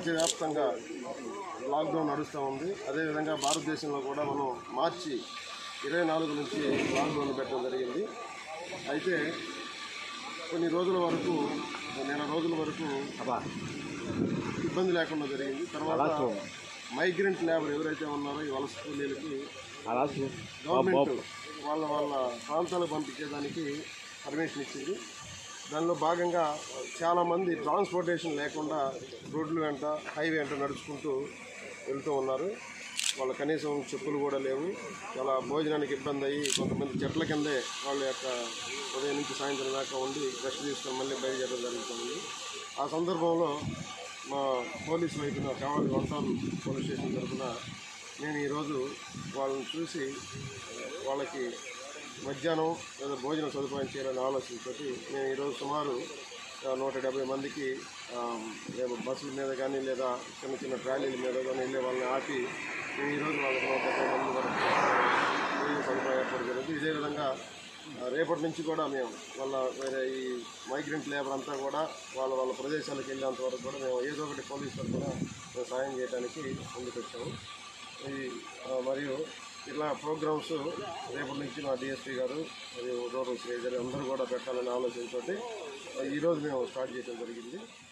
ప్రపంచవ్యాప్తంగా లాక్డౌన్ నడుస్తూ ఉంది అదేవిధంగా భారతదేశంలో కూడా మనం మార్చి ఇరవై నాలుగు నుంచి లాక్డౌన్ పెట్టడం జరిగింది అయితే కొన్ని రోజుల వరకు నెల రోజుల వరకు ఇబ్బంది లేకుండా జరిగింది తర్వాత మైగ్రెంట్ లేబర్ ఎవరైతే ఉన్నారో ఈ వలస కూలీలకి గవర్నమెంట్ వాళ్ళ వాళ్ళ ప్రాంతాలకు పంపించేదానికి పర్మిషన్ ఇచ్చింది దానిలో భాగంగా చాలామంది ట్రాన్స్పోర్టేషన్ లేకుండా రోడ్లు వెంట హైవే వెంట నడుచుకుంటూ వెళ్తూ ఉన్నారు వాళ్ళ కనీసం చెప్పులు కూడా లేవు చాలా భోజనానికి ఇబ్బంది అయ్యి కొంతమంది చెట్ల కిందే వాళ్ళ యొక్క ఉదయం నుంచి సాయంత్రం దాకా ఉండి రెస్ట్ తీసుకొని మళ్ళీ బయలుదేరడం జరుగుతుంది ఆ సందర్భంలో మా పోలీస్ వైపున కావాలి వంటాలు పోలీస్ స్టేషన్ తరఫున నేను ఈరోజు వాళ్ళని చూసి వాళ్ళకి మధ్యాహ్నం లేదా భోజన సదుపాయం చేయాలని ఆలోచనతో నేను ఈరోజు సుమారు ఆ, నూట డెబ్బై మందికి ఆ, మేము బస్సుల మీద కానీ లేదా చిన్న చిన్న ట్రాలీల మీద కానీ వెళ్ళే వాళ్ళని ఆపి నేను ఈరోజు వాళ్ళకి నూట డెబ్బై మంది వరకు భోజన సదుపాయం ఏర్పాటు జరుగుతుంది ఇదే విధంగా ఆ, రేపటి నుంచి కూడా మేము వాళ్ళ వేరే ఈ మైగ్రెంట్ లేబర్ అంతా కూడా వాళ్ళ వాళ్ళ ప్రదేశాలకు వెళ్ళేంత వరకు కూడా మేము ఏదో ఒకటి పోలీస్ తరఫున మేము సాయం చేయడానికి ముందుకు వచ్చాము ఈ ఆ, మరియు ఇట్లా ప్రోగ్రామ్స్ రేపటి నుంచి మా డిఎస్పీ గారు మరియు రూరల్ శ్రేజర్ అందరూ కూడా పెట్టాలనే ఆలోచనతోటి ఈరోజు మేము స్టార్ట్ చేయడం జరిగింది